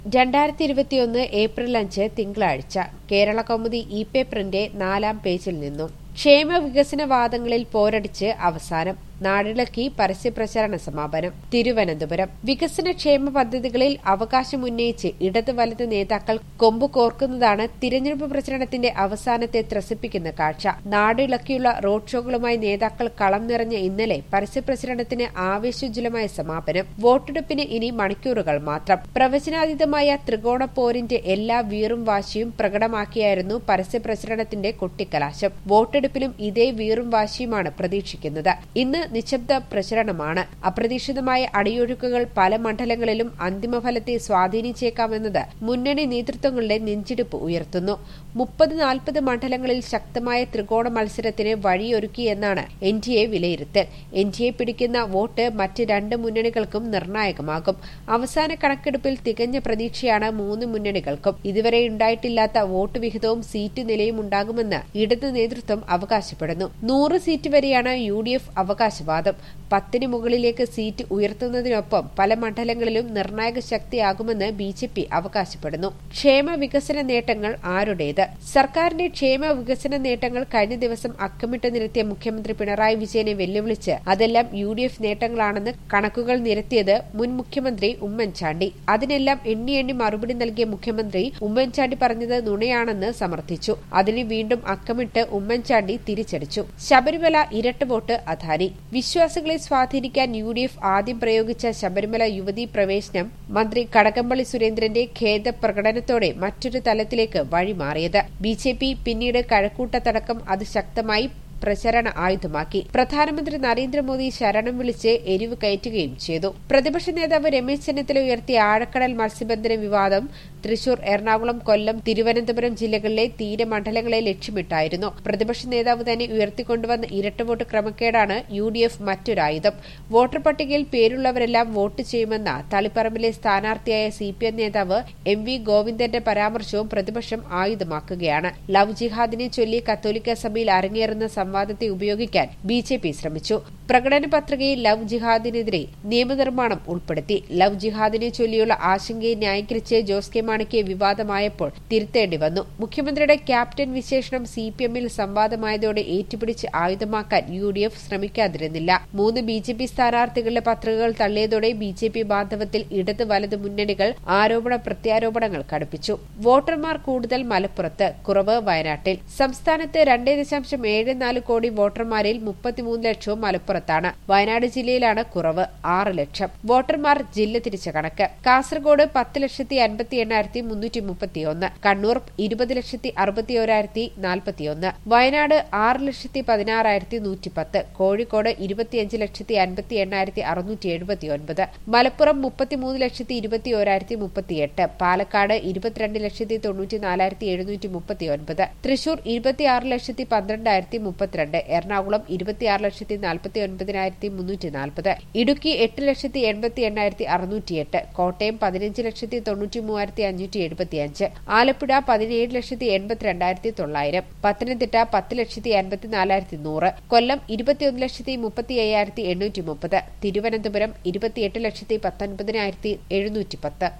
രണ്ടായിരത്തി ഇരുപത്തിയൊന്ന് ഏപ്രിൽ അഞ്ച് തിങ്കളാഴ്ച കേരള കൗമുദി ഇ പേപ്പറിന്റെ നാലാം പേജിൽ നിന്നും ക്ഷേമ വികസനവാദങ്ങളിൽ പോരടിച്ച് അവസാനം നാടിളക്കി പരസ്യപ്രചാരണ സമാപനം തിരുവനന്തപുരം വികസനക്ഷേമ പദ്ധതികളിൽ അവകാശമുന്നയിച്ച് ഇടത് വലത് നേതാക്കൾ കൊമ്പ് കോർക്കുന്നതാണ് തിരഞ്ഞെടുപ്പ് പ്രചരണത്തിന്റെ അവസാനത്തെ ത്രസിപ്പിക്കുന്ന കാഴ്ച നാടിളക്കിയുള്ള റോഡ് ഷോകളുമായി നേതാക്കൾ കളം നിറഞ്ഞ ഇന്നലെ പരസ്യപ്രചരണത്തിന് ആവേശോജ്വലമായ സമാപനം വോട്ടെടുപ്പിന് ഇനി മണിക്കൂറുകൾ മാത്രം പ്രവചനാതീതമായ ത്രികോണ പോരിന്റെ എല്ലാ വീറും വാശിയും പ്രകടമാക്കിയായിരുന്നു പരസ്യപ്രചരണത്തിന്റെ കൊട്ടിക്കലാശം വോട്ടെടുപ്പിലും ഇതേ വീറും വാശിയുമാണ് പ്രതീക്ഷിക്കുന്നത് ഇന്ന് നിശബ്ദ പ്രചരണമാണ് അപ്രതീക്ഷിതമായ അടിയൊഴുക്കുകൾ പല മണ്ഡലങ്ങളിലും അന്തിമഫലത്തെ സ്വാധീനിച്ചേക്കാമെന്നത് മുന്നണി നേതൃത്വങ്ങളുടെ നെഞ്ചിടിപ്പ് ഉയർത്തുന്നു മുപ്പത് നാൽപ്പത് മണ്ഡലങ്ങളിൽ ശക്തമായ ത്രികോണ മത്സരത്തിന് വഴിയൊരുക്കിയെന്നാണ് എൻ ഡി എ വിലയിരുത്തൽ എൻ ഡി എ പിടിക്കുന്ന വോട്ട് മറ്റ് രണ്ട് മുന്നണികൾക്കും നിർണായകമാകും അവസാന കണക്കെടുപ്പിൽ തികഞ്ഞ പ്രതീക്ഷയാണ് മൂന്ന് മുന്നണികൾക്കും ഇതുവരെ ഉണ്ടായിട്ടില്ലാത്ത വോട്ട് വിഹിതവും സീറ്റ് നിലയും ഉണ്ടാകുമെന്ന് ഇടത് നേതൃത്വം അവകാശപ്പെടുന്നു നൂറ് സീറ്റ് വരെയാണ് യു ഡി എഫ് അവകാശവാദം പത്തിന് മുകളിലേക്ക് സീറ്റ് ഉയർത്തുന്നതിനൊപ്പം പല മണ്ഡലങ്ങളിലും നിർണായക ശക്തിയാകുമെന്ന് ബി ജെ പി അവകാശപ്പെടുന്നു ക്ഷേമ വികസന നേട്ടങ്ങൾ ആരുടേത് സർക്കാരിന്റെ ക്ഷേമ വികസന നേട്ടങ്ങൾ കഴിഞ്ഞ ദിവസം അക്കമിട്ട് നിരത്തിയ മുഖ്യമന്ത്രി പിണറായി വിജയനെ വെല്ലുവിളിച്ച് അതെല്ലാം യു ഡി എഫ് നേട്ടങ്ങളാണെന്ന് കണക്കുകൾ നിരത്തിയത് മുൻ മുഖ്യമന്ത്രി ഉമ്മൻചാണ്ടി അതിനെല്ലാം എണ്ണി എണ്ണി മറുപടി നൽകിയ മുഖ്യമന്ത്രി ഉമ്മൻചാണ്ടി പറഞ്ഞത് നുണയാണെന്ന് സമർത്ഥിച്ചു അതിന് വീണ്ടും അക്കമിട്ട് ഉമ്മൻചാണ്ടി തിരിച്ചടിച്ചു ശബരിമല ഇരട്ട വോട്ട് അധാനി വിശ്വാസികളെ സ്വാധീനിക്കാൻ യു ഡി എഫ് ആദ്യം പ്രയോഗിച്ച ശബരിമല യുവതീ പ്രവേശനം മന്ത്രി കടകംപള്ളി സുരേന്ദ്രന്റെ ഖേദ പ്രകടനത്തോടെ മറ്റൊരു തലത്തിലേക്ക് വഴിമാറിയത് ബി ജെ പി പിന്നീട് കഴക്കൂട്ടത്തടക്കം അത് ശക്തമായി പ്രചരണ ആയുധമാക്കി പ്രധാനമന്ത്രി നരേന്ദ്രമോദി ശരണം വിളിച്ച് എരിവ് കയറ്റുകയും ചെയ്തു പ്രതിപക്ഷ നേതാവ് രമേശ് ചെന്നിത്തല ഉയർത്തിയ ആഴക്കടൽ മത്സ്യബന്ധന വിവാദം തൃശൂർ എറണാകുളം കൊല്ലം തിരുവനന്തപുരം ജില്ലകളിലെ തീരമണ്ഡലങ്ങളെ ലക്ഷ്യമിട്ടായിരുന്നു പ്രതിപക്ഷ നേതാവ് തന്നെ ഉയർത്തിക്കൊണ്ടുവന്ന ഇരട്ടവോട്ട് ക്രമക്കേടാണ് യു ഡി എഫ് മറ്റൊരായുധം വോട്ടർ പട്ടികയിൽ പേരുള്ളവരെല്ലാം വോട്ട് ചെയ്യുമെന്ന തളിപ്പറമ്പിലെ സ്ഥാനാർത്ഥിയായ സി പി എം നേതാവ് എം വി ഗോവിന്ദന്റെ പരാമർശവും പ്രതിപക്ഷം ആയുധമാക്കുകയാണ് ലവ് ജിഹാദിനെ ചൊല്ലി കത്തോലിക്ക സഭയിൽ അരങ്ങേറുന്ന സംവാദത്തെ ഉപയോഗിക്കാൻ ബി ജെ പി ശ്രമിച്ചു പ്രകടന പത്രികയിൽ ലവ് ജിഹാദിനെതിരെ നിയമനിർമ്മാണം ഉൾപ്പെടുത്തി ലവ് ജിഹാദിനെ ചൊല്ലിയുള്ള ആശങ്കയെ ന്യായീകരിച്ച് ജോസ് കെ മാണിക്ക് വിവാദമായപ്പോൾ തിരുത്തേണ്ടി വന്നു മുഖ്യമന്ത്രിയുടെ ക്യാപ്റ്റൻ വിശേഷണം സി പി എമ്മിൽ സംവാദമായതോടെ ഏറ്റുപിടിച്ച് ആയുധമാക്കാൻ യു ഡി എഫ് ശ്രമിക്കാതിരുന്നില്ല മൂന്ന് ബി ജെ പി സ്ഥാനാർത്ഥികളുടെ പത്രികകൾ തള്ളിയതോടെ ബി ജെ പി ബാന്ധവത്തിൽ ഇടത് വലത് മുന്നണികൾ ആരോപണ പ്രത്യാരോപണങ്ങൾ കടുപ്പിച്ചു വോട്ടർമാർ കൂടുതൽ മലപ്പുറത്ത് കുറവ് വയനാട്ടിൽ സംസ്ഥാനത്ത് രണ്ടേ ദശാംശം ഏഴ് നാല് കോടി വോട്ടർമാരിൽ മുപ്പത്തിമൂന്ന് ലക്ഷവും മലപ്പുറത്താണ് വയനാട് ജില്ലയിലാണ് കുറവ് ആറ് ലക്ഷം വോട്ടർമാർ ജില്ല തിരിച്ച കണക്ക് കാസർഗോഡ് പത്ത് ലക്ഷത്തി അൻപത്തി എണ്ണായിരത്തി മുന്നൂറ്റി മുപ്പത്തിയൊന്ന് കണ്ണൂർ ഇരുപത് ലക്ഷത്തി അറുപത്തിയോരായിരത്തി നാൽപ്പത്തിയൊന്ന് വയനാട് ആറ് ലക്ഷത്തി പതിനാറായിരത്തി നൂറ്റിപ്പത്ത് കോഴിക്കോട് ഇരുപത്തിയഞ്ച് ലക്ഷത്തി അൻപത്തി എണ്ണായിരത്തി അറുന്നൂറ്റി എഴുപത്തിയൊൻപത് മലപ്പുറം മുപ്പത്തിമൂന്ന് ലക്ഷത്തി ഇരുപത്തിയോരായിരത്തി മുപ്പത്തിയെട്ട് പാലക്കാട് ഇരുപത്തിരണ്ട് ലക്ഷത്തി തൊണ്ണൂറ്റി നാലായിരത്തി എഴുന്നൂറ്റി മുപ്പത്തിയൊൻപത് തൃശൂർ ഇരുപത്തിയാറ് ലക്ഷത്തി പന്ത്രണ്ടായിരത്തി മുപ്പത്തിരണ്ട് എറണാകുളം ഇരുപത്തിയാറ് ലക്ഷത്തി നാൽപ്പത്തി ഒൻപതിനായിരത്തി മുന്നൂറ്റി നാൽപ്പത് ഇടുക്കി എട്ട് ലക്ഷത്തി എൺപത്തി എണ്ണായിരത്തി അറുന്നൂറ്റിയെട്ട് കോട്ടയം പതിനഞ്ച് ലക്ഷത്തി തൊണ്ണൂറ്റി മൂവായിരത്തി അഞ്ഞൂറ്റി എഴുപത്തിയഞ്ച് ആലപ്പുഴ പതിനേഴ് ലക്ഷത്തി എൺപത്തിരണ്ടായിരത്തി തൊള്ളായിരം പത്തനംതിട്ട പത്ത് ലക്ഷത്തി അൻപത്തിനാലായിരത്തി നൂറ് കൊല്ലം ഇരുപത്തിയൊന്ന് ലക്ഷത്തി മുപ്പത്തി അയ്യായിരത്തി എണ്ണൂറ്റി മുപ്പത് തിരുവനന്തപുരം ഇരുപത്തിയെട്ട് ലക്ഷത്തി പത്തൊൻപതിനായിരത്തി എഴുന്നൂറ്റി പത്ത്